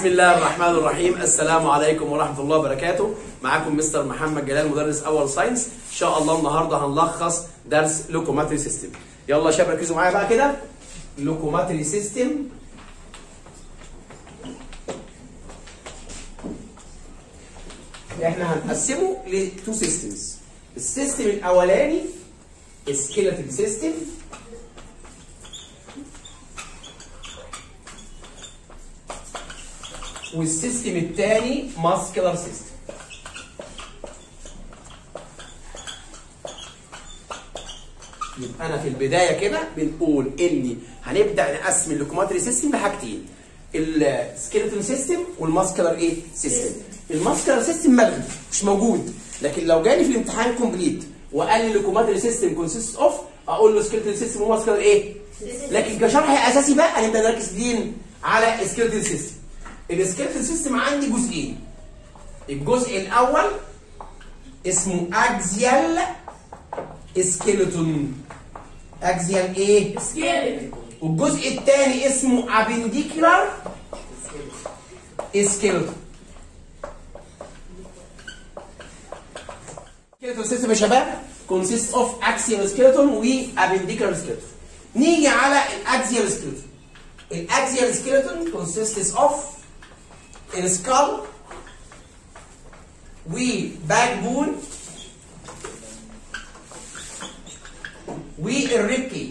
بسم الله الرحمن الرحيم السلام عليكم ورحمة الله وبركاته معاكم مستر محمد جلال مدرس أول ساينس إن شاء الله النهاردة هنلخص درس لوكوماتري سيستم يلا يا شباب ركزوا معايا بقى كده لوكوماتري سيستم احنا هنقسمه لتو سيستمز السيستم الاولاني سكيلتال سيستم والسيستم الثاني ماسكولار سيستم يبقى انا في البدايه كده بنقول اني هنبدا نقسم اللوكوماتري سيستم لحاجتين السكيلتون سيستم والماسكولار ايه سيستم الماسكولار سيستم ملغي مش موجود لكن لو جاني في الامتحان كومبليت وقال لي اللوكوماتري سيستم كونسيست اوف اقول له سكيلتون سيستم وماسكولار ايه لكن كشرح اساسي بقى هنبدا نركز فين على السكيلتون سيستم السكيلتون سيستم عندي جزئين الجزء الاول اسمه اكزيال سكيلتون اكزيال ايه سكيلتون والجزء الثاني اسمه ابنديكولار سكيلتون سكيلتون سيستم يا شباب كونسيست اوف اكسيال سكيلتون وابنديكولار سكيلتون نيجي على الاكسيال سكيلتون الاكسيال سكيلتون consists of skull وباك والريب كيج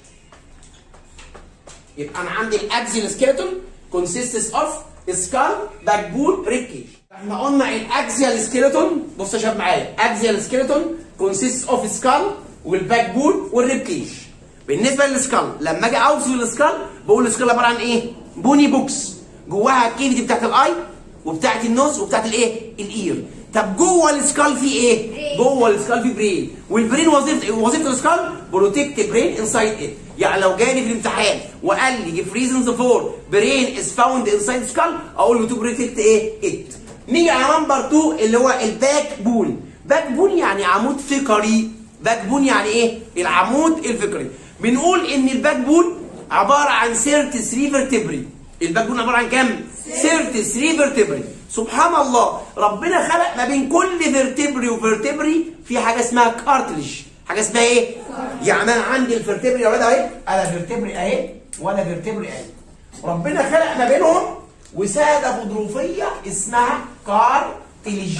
يبقى انا عندي الاكسيال سكيلتون consists of skull backbone ريب كيج احنا قلنا الاكسيال سكيلتون بص يا شباب معايا اكسيال سكيلتون consists of skull والباك بون والريب كيج بالنسبه للسكال لما اجي اوصف السكال بقول السكال عباره عن ايه بوني بوكس جواها الكيفيتي بتاعت الاي وبتاعت النوز وبتاعت الايه الاير طب جوه السكال في ايه جوه السكال في برين والبرين وظيفه وظيفه السكال بروتكت برين انسايد ات يعني لو جاني في الامتحان وقال لي جيف ريزونز فور برين از فاوند انسايد سكال اقول له تو بروتكت ايه ات نيجي على نمبر 2 اللي هو الباك بون باك بون يعني عمود فقري باك بون يعني ايه العمود الفقري بنقول ان الباك بون عباره عن 33 فيرتبري الباك بون عباره عن كام 33 فيرتبري سبحان الله ربنا خلق ما بين كل فيرتبري وفيرتبري في حاجه اسمها كارتلج حاجه اسمها ايه يعني انا عندي الفيرتبري يا ولاد اهي انا فيرتبري اهي وانا فيرتبري اهي ربنا خلق ما بينهم وساده غضروفيه اسمها كارتلج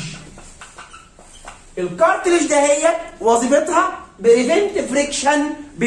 الكارتلج ده هي وظيفتها بريفنت فريكشن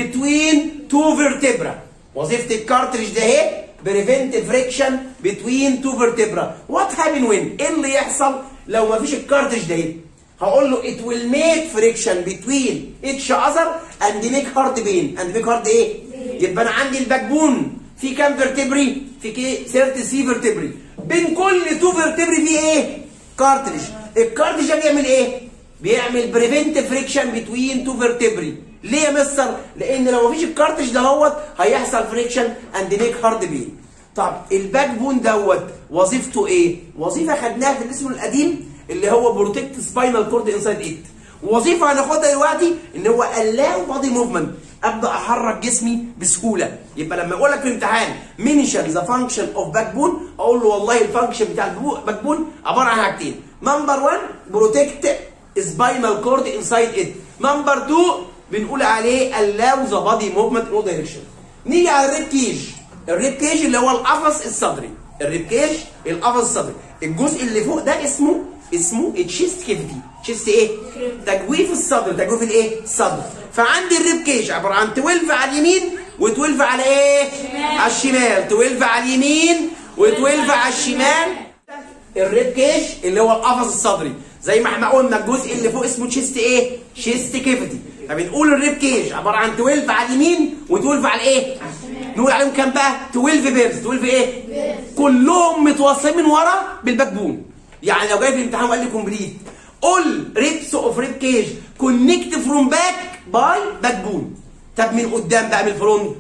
بتوين تو فيرتبرا وظيفه الكارتلج ده هي بريفنت فريكشن بتوين تو فيرتبرا وات هابن وين ايه اللي يحصل لو ما فيش الكارتلج ده هي هقول له it will make friction between each other and make heart pain and make heart ايه يبقى انا عندي الباك بون في كام فيرتبري في كي 33 فيرتبري بين كل تو فيرتبري في ايه كارتلج الكارتلج ده بيعمل ايه بيعمل بريفنت فريكشن بتوين تو فيرتبري ليه يا مستر لان لو مفيش الكارتج دهوت هيحصل فريكشن اند ميك هارد بين طب الباك بون دوت وظيفته ايه وظيفه خدناها في الاسم القديم اللي هو بروتكت سباينال كورد انسايد ات وظيفه هناخدها دلوقتي ان هو الاو بادي موفمنت ابدا احرك جسمي بسهوله يبقى لما اقول لك في الامتحان منشن ذا فانكشن اوف باك بون اقول له والله الفانكشن بتاع الباك بون عباره عن حاجتين نمبر 1 بروتكت سباينال كورد انسايد ات نمبر 2 بنقول عليه allow the body movement in all direction نيجي على الريب كيج الريب كيج اللي هو القفص الصدري الريب كيج القفص الصدري الجزء اللي فوق ده اسمه اسمه التشيست كيفيتي تشيست ايه تجويف الصدر تجويف الايه الصدر فعندي الريب كيج عباره عن 12 على اليمين و12 على ايه على الشمال 12 على اليمين و12 على الشمال الريب كيج اللي هو القفص الصدري زي ما احنا قلنا الجزء اللي فوق اسمه تشيست ايه تشيست كيفيتي فبنقول الريب كيج عباره عن 12 على اليمين و12 على الايه نقول عليهم كام بقى 12 بيرز 12 ايه كلهم متوصلين من ورا بالباك بون يعني لو جاي في الامتحان وقال لي كومبليت قول ريبس اوف ريب كيج كونكت فروم باك باي باك بون طب من قدام بقى من الفرونت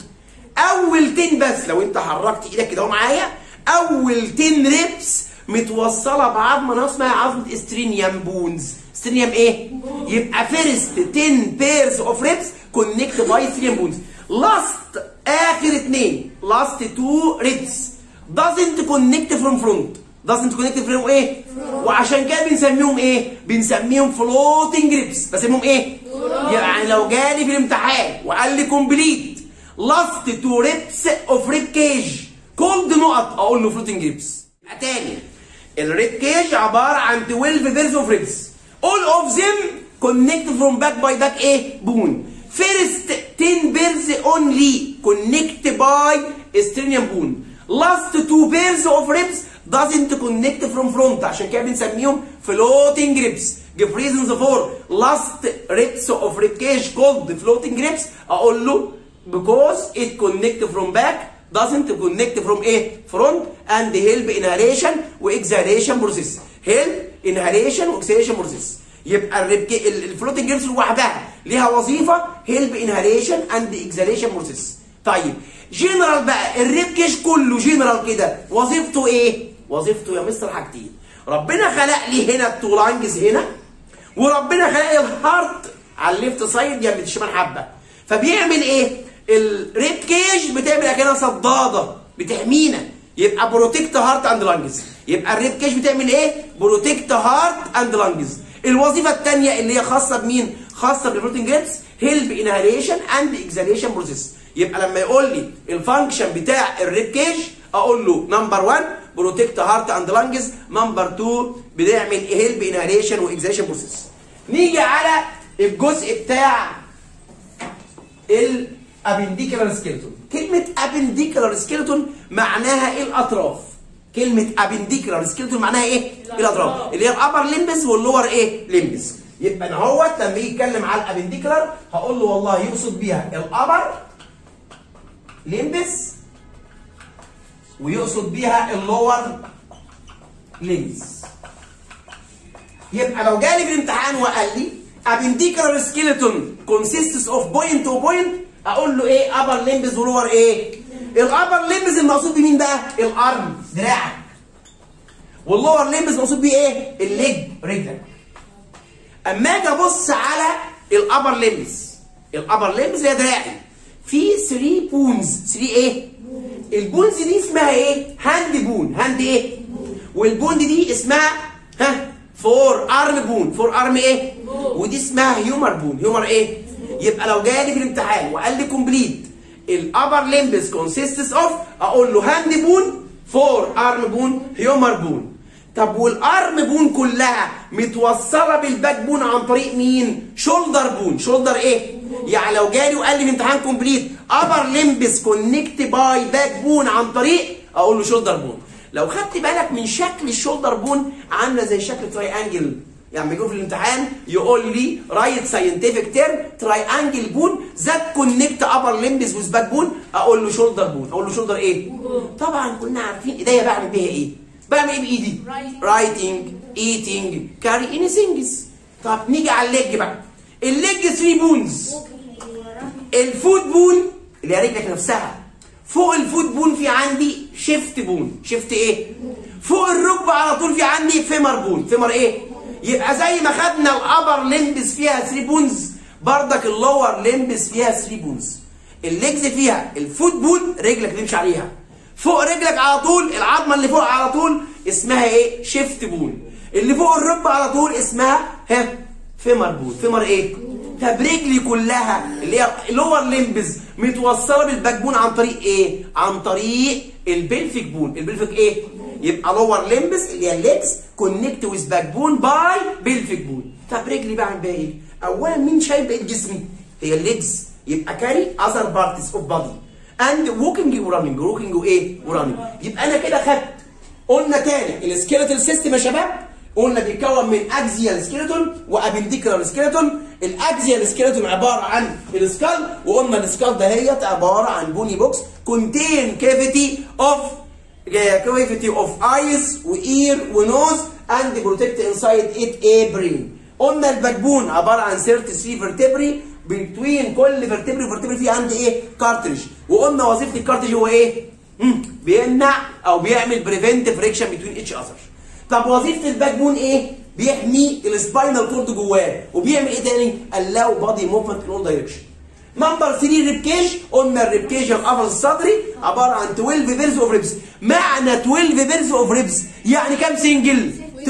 اول 10 بس لو انت حركت ايدك كده معايا اول 10 ريبس متوصله بعظمه اسمها عظمه استرينيام بونز استرينيام ايه يبقى فيرست 10 بيرز اوف ريبس كونكت باي استرينيام بونز لاست اخر اثنين لاست تو ريبس doesn't connect from front doesn't connect from ايه وعشان كده بنسميهم ايه بنسميهم floating grips بسميهم ايه يعني لو جالي في الامتحان وقال لي complete last two reps of rib cage كولد نقط اقول له floating grips تاني الريب كيج عباره عن 12 pairs of ribs all of them connect from back by back ايه بون first 10 pairs only connect by sternum bone last two pairs of ribs doesn't connect from front عشان كده بنسميهم floating ribs give reasons for last ribs of rib cage called floating ribs اقول له because it connect from back doesn't connect from ايه front and help inhalation واكزhalation process help inhalation واكزhalation process يبقى الريب الفلوتنج ريبس لوحدها ليها وظيفه هيلب انهاليشن اند اكزاليشن بروسيس طيب جنرال بقى الريب كيش كله جنرال كده وظيفته ايه وظيفته يا مستر حاجتين ربنا خلق لي هنا التولانجز هنا وربنا خلق لي الهارت على الليفت سايد جنب الشمال حبه فبيعمل ايه الريب كيج بتعمل اكنها صداده بتحمينا يبقى بروتكت هارت اند لانجز يبقى الريب كيج بتعمل ايه بروتكت هارت اند لانجز الوظيفه الثانيه اللي هي خاصه بمين خاصه بالبروتين جريبس هيلب انهاليشن اند اكزاليشن بروسيس يبقى لما يقول لي الفانكشن بتاع الريب كيج اقول له نمبر 1 بروتكت هارت اند لانجز نمبر 2 بنعمل هيلب انهاليشن واكزاليشن بروسيس نيجي على الجزء بتاع الابنديكولار سكيلتون كلمه ابنديكولار سكيلتون معناها ايه الاطراف كلمه ابنديكولار سكيلتون معناها ايه الاطراف اللي هي الابر ليمبس واللور ايه ليمبس يبقى انا اهوت لما يجي يتكلم على الابنديكولار هقول له والله يقصد بيها الابر ليمبس ويقصد بيها اللور ليمبس يبقى لو جالي في الامتحان وقال لي appendicular skeleton consists of point to point اقول له ايه upper limbs ولور ايه الابر limbs المقصود بمين بقى الارم دراعك واللور limbs المقصود بيه ايه الليج رجلك اما اجي ابص على الابر limbs الابر limbs هي دراعي في 3 بونز 3 ايه البونز دي اسمها ايه هاند بون هاند ايه والبون دي اسمها ها فور ارم بون فور ارم ايه ودي اسمها هيومر بون هيومر ايه يبقى لو جالي في الامتحان وقال لي كومبليت الابر ليمبس كونسيستس اوف اقول له هاند بون فور ارم بون هيومر بون طب والارم بون كلها متوصله بالباك بون عن طريق مين شولدر بون شولدر ايه يعني لو جالي وقال لي في امتحان كومبليت ابر ليمبس كونكت باي باك بون عن طريق اقول له شولدر بون لو خدت بالك من شكل الشولدر بون عامله زي شكل تراي انجل يعني بيجوا في الامتحان يقول لي رايت ساينتفك تيرم تراي انجل بون ذات كونكت ابر ليمبس ويز باك بون اقول له شولدر بون اقول له شولدر ايه طبعا كنا عارفين ايديا بعمل بيها ايه بعمل ايه بايدي رايتنج ايتنج كاري اني ثينجز طب نيجي على الليج بقى الليج 3 بونز الفوت بون اللي هي رجلك نفسها فوق الفوت بون في عندي شيفت بون شيفت ايه فوق الركبه على طول في عندي فيمر بون فيمر ايه يبقى زي ما خدنا الابر ليمبس فيها 3 بونز بردك اللور ليمبس فيها 3 بونز الليجز فيها الفوت بون رجلك تمشي عليها فوق رجلك على طول العظمه اللي فوق على طول اسمها ايه شيفت بون اللي فوق الركبه على طول اسمها ها فيمر بون فيمر ايه طب رجلي كلها اللي هي لور ليمبز متوصله بالباك بون عن طريق ايه عن طريق البلفيك بون البلفيك ايه يبقى لور ليمبز اللي هي الليجز كونكت ويز باك بون باي بلفيك بون طب رجلي بعمل بيها ايه اولا مين شايل بقيه جسمي هي الليجز يبقى كاري اذر بارتس اوف بادي اند ووكينج وراننج ووكينج وايه وراننج يبقى انا كده خدت قلنا تاني السكيلتال سيستم يا شباب قلنا بيتكون من اكزيال سكيلتون وابنديكولار سكيلتون الاكزيال سكيلتون عباره عن السكال وقلنا السكال دهيت عباره عن بوني بوكس كونتين كافيتي اوف كافيتي اوف ايز واير ونوز اند بروتكت انسايد ات اي برين قلنا الباكبون عباره عن 33 فيرتبري بين كل فيرتبري وفيرتبري في عندي ايه كارتريج وقلنا وظيفه الكارتريج هو ايه مم. بيمنع او بيعمل بريفنت فريكشن بين اتش اذر طب وظيفه الباك بون ايه بيحمي السباينال كورد جواه وبيعمل ايه تاني allow body movement in all direction نمبر 3 ريب كيج قلنا الريب كيج القفص الصدري عباره عن 12 بيرز اوف ريبس معنى 12 بيرز اوف ريبس يعني كام سنجل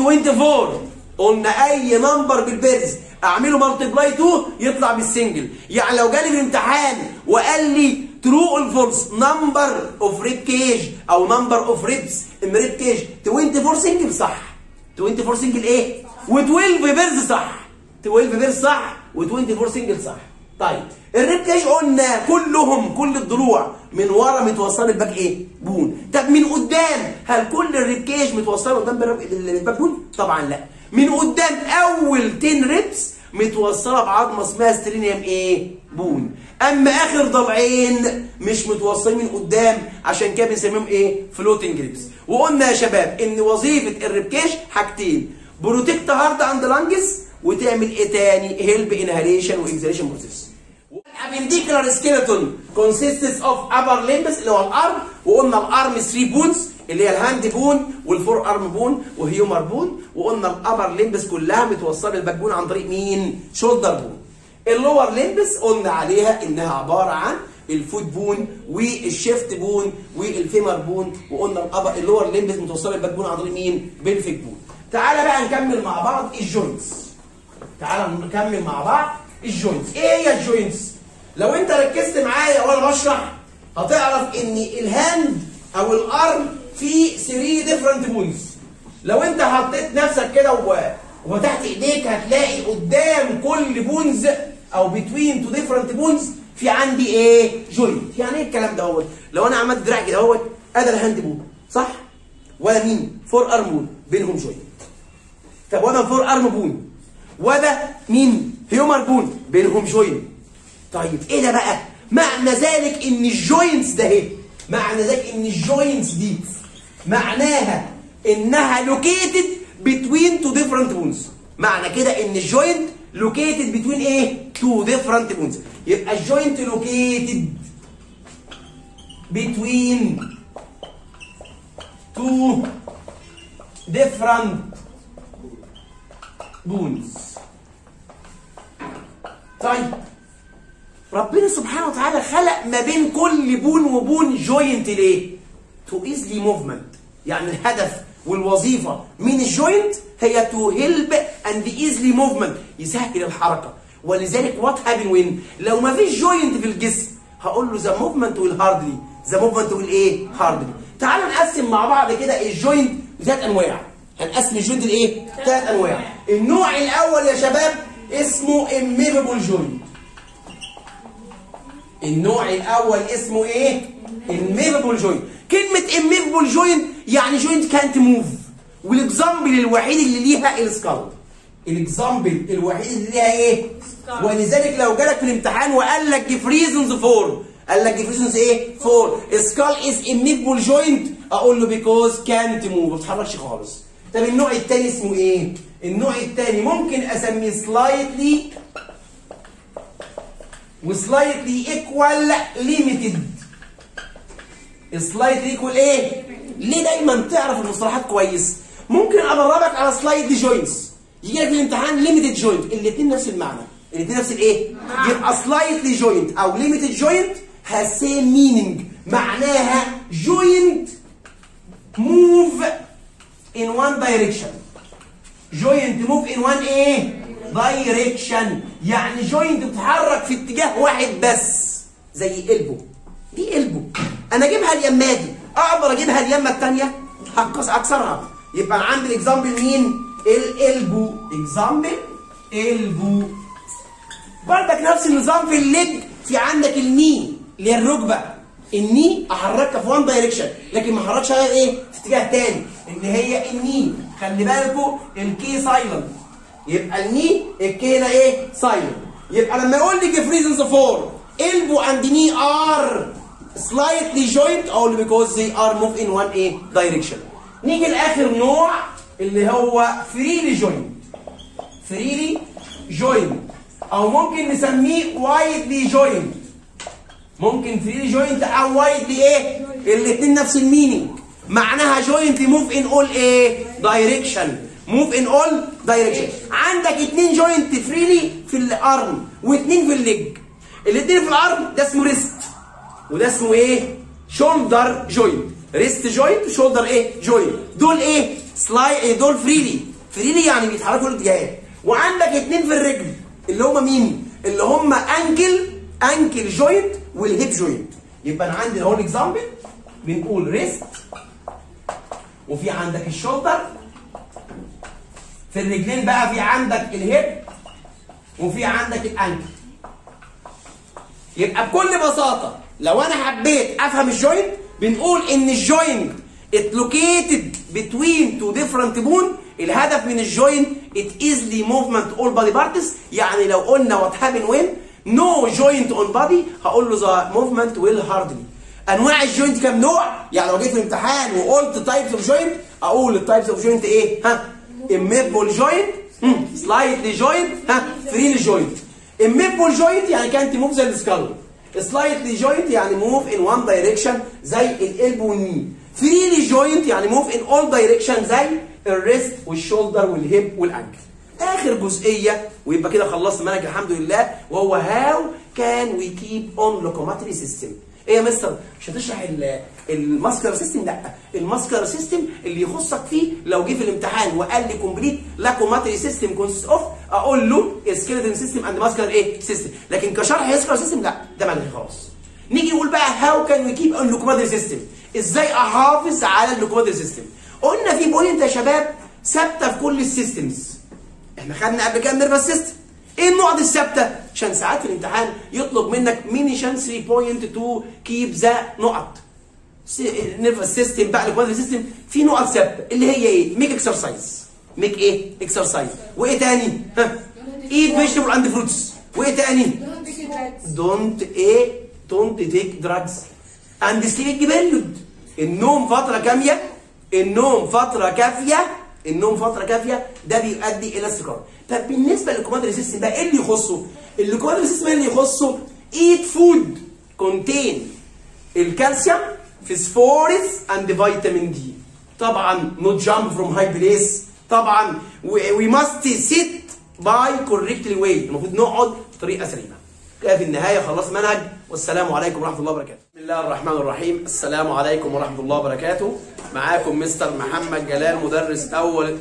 24 قلنا اي نمبر بالبيرز اعمله مالتيبلاي 2 يطلع بالسنجل يعني لو جالي في الامتحان وقال لي ترو اور فولس نمبر اوف ريب كيج او نمبر اوف ريبس ان ريب كيج 24 سنجل صح 24 سنجل ايه و12 بيرز صح 12 بيرز صح و24 سنجل صح طيب الريب كيج قلنا كلهم كل الضلوع من ورا متوصله بالباك ايه بون طب من قدام هل كل الريب كيج متوصله قدام بالباك بون طبعا لا من قدام اول 10 ريبس متوصله بعظمه اسمها سترينيوم ايه بون اما اخر ضلعين مش متوصلين من قدام عشان كده بنسميهم ايه فلوتنج ريبس وقلنا يا شباب ان وظيفه الريبكيش حاجتين بروتكت هارد اند لانجز وتعمل ايه تاني هيلب انهاليشن واكزاليشن بروسيس الابنديكولار سكيلتون consists of upper limbs اللي هو الارم وقلنا الارم 3 بونز اللي هي الهاند بون والفور ارم بون وهيومر بون وقلنا الابر ليمبس كلها متوصله بالباك بون عن طريق مين؟ شولدر بون. اللور ليمبس قلنا عليها انها عباره عن الفوت بون والشيفت بون والفيمر بون وقلنا الابر اللور ليمبس متوصله بالباك بون عن طريق مين؟ بلفيك بون. تعالى بقى نكمل مع بعض الجوينتس. تعالى نكمل مع بعض الجوينتس. ايه هي الجوينتس؟ لو انت ركزت معايا وانا بشرح هتعرف ان الهاند او الارم في 3 ديفرنت بونز لو انت حطيت نفسك كده وفتحت ايديك هتلاقي قدام كل بونز او بتوين تو ديفرنت بونز في عندي ايه جوينت يعني ايه الكلام دوت لو انا عملت دراع كده اهوت ادي الهاند بون صح ولا مين فور ارم بون بينهم جوينت طب وانا فور ارم بون وده مين هيومر بون بينهم جوينت طيب ايه ده بقى معنى ذلك ان الجوينتس ده اهي معنى ذلك ان الجوينتس دي معناها انها لوكيتد بتوين تو ديفرنت بونز معنى كده ان الجوينت لوكيتد بتوين ايه تو ديفرنت بونز يبقى الجوينت لوكيتد بتوين تو ديفرنت بونز طيب ربنا سبحانه وتعالى خلق ما بين كل بون وبون جوينت ليه؟ تو ايزلي موفمنت يعني الهدف والوظيفه من الجوينت هي تو هيلب اند ايزلي موفمنت يسهل الحركه ولذلك وات هابن وين لو ما فيش جوينت في الجسم هقول له ذا موفمنت ويل هاردلي ذا موفمنت ويل ايه؟ هاردلي تعالوا نقسم مع بعض كده الجوينت ثلاث انواع هنقسم الجوينت لايه؟ ثلاث انواع النوع الاول يا شباب اسمه immovable joint النوع الاول اسمه ايه الميفبل جوينت كلمه الميفبل جوينت يعني جوينت كانت موف والاكزامبل الوحيد اللي ليها السكال الاكزامبل الوحيد اللي ليها ايه ولذلك لو جالك في الامتحان وقال لك جيف ريزونز فور قال لك جيف ريزونز ايه فور سكال از اميفبل جوينت اقول له بيكوز كانت موف ما بتتحركش خالص طب النوع الثاني اسمه ايه النوع الثاني ممكن اسميه سلايتلي وسلايتلي ايكوال ليميتد سلايتلي ايكوال ايه ليه دايما تعرف المصطلحات كويس ممكن ادربك على سلايد جوينتس يجي لك في الامتحان ليميتد جوينت الاثنين نفس المعنى الاثنين نفس الايه يبقى سلايتلي جوينت او ليميتد جوينت has same meaning معناها جوينت موف in one direction جوينت موف in one ايه دايركشن يعني جوينت بتتحرك في اتجاه واحد بس زي قلبه دي قلبه انا اجيبها اليمه دي اقدر اجيبها اليمه الثانيه اكسرها يبقى انا عندي الاكزامبل مين القلبو اكزامبل قلبو برضك نفس النظام في الليج في عندك الني اللي هي الركبه الني احركها في وان دايركشن لكن ما احركش ايه في اتجاه تاني اللي هي الني خلي بالكوا الكي سايلنت يبقى الني الكي هنا ايه سايلنت يبقى لما يقول لي جيف ريزونز فور elbow and knee are slightly joint only because they are moved in one a direction نيجي لاخر نوع اللي هو freely joint freely joint او ممكن نسميه widely joint ممكن freely joint او widely ايه الاثنين نفس المينينج معناها joint move in all ايه direction move in all direction عندك اتنين joint freely في الارم واتنين في الليج الاثنين في العرض ده اسمه ريست وده اسمه ايه شولدر جوينت ريست جوينت وشولدر ايه جوينت دول ايه سلاي إيه دول فريلي فريلي يعني بيتحركوا الاتجاهات وعندك اثنين في الرجل اللي هم مين اللي هم انكل انكل جوينت والهيب جوينت يبقى انا عندي اهو اكزامبل بنقول ريست وفي عندك الشولدر في الرجلين بقى في عندك الهيب وفي عندك الانكل يبقى بكل بساطه لو انا حبيت افهم الجوينت بنقول ان الجوينت it located between two different bone الهدف من الجوينت it easily movement all body parts يعني لو قلنا what happen when no joint on body هقول له the movement will hardly انواع الجوينت كام نوع يعني لو جيت في الامتحان وقلت types of joint اقول التايبس اوف جوينت ايه ها immobile joint slightly joint ها فريلي joint immobile joint يعني كانت موف زي السكالو slightly joint يعني move in one direction زي الالبو والني فريلي joint يعني move in all direction زي الريست والشولدر والهيب والانكل اخر جزئيه ويبقى كده خلصت المنهج الحمد لله وهو هاو كان وي كيب اون لوكوماتري سيستم ايه يا مستر مش هتشرح الماسكر سيستم لا الماسكر سيستم اللي يخصك فيه لو جه في الامتحان وقال لي كومبليت لاكوماتري سيستم كونسيست اوف اقول له سكيلتون سيستم اند ماسكر ايه سيستم لكن كشرح يسكر سيستم لا ده ملغي خالص نيجي نقول بقى هاو كان وي كيب اون لوكوماتري سيستم ازاي احافظ على اللوكوماتري سيستم قلنا في بوينت يا شباب ثابته في كل السيستمز احنا خدنا قبل كده النيرفس سيستم ايه النقط الثابته عشان ساعات في الامتحان يطلب منك مينيشن 3 بوينت تو كيب ذا نقط النيرفس سيستم بقى الكوادري سيستم في نقط ثابته اللي هي ايه ميك اكسرسايز ميك ايه اكسرسايز وايه تاني ها ايت فيجيتابل اند فروتس وايه تاني دونت ايه دونت تيك دراجز اند سليب بيريود النوم فتره كاميه النوم فتره كافيه النوم فتره كافيه ده بيؤدي الى استقرار طب بالنسبه للكوماندري سيستم بقى ايه اللي يخصه الكوماندري سيستم اللي يخصه ايت فود كونتين الكالسيوم فسفورس اند فيتامين دي طبعا نوت جامب فروم هاي بليس طبعا وي ماست سيت باي كوريكتلي واي المفروض نقعد بطريقه سليمه كده في النهايه خلص منهج والسلام عليكم ورحمه الله وبركاته بسم الله الرحمن الرحيم السلام عليكم ورحمه الله وبركاته معاكم مستر محمد جلال مدرس اول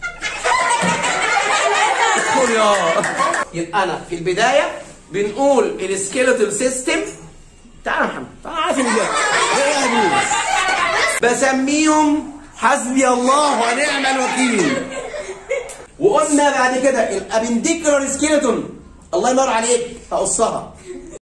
يبقى انا في البدايه بنقول السكيلتال سيستم تعال يا محمد تعال عارف ان بسميهم حسبي الله ونعم الوكيل وقلنا بعد كده الابنديكولار سكيلتون الله ينور عليك هقصها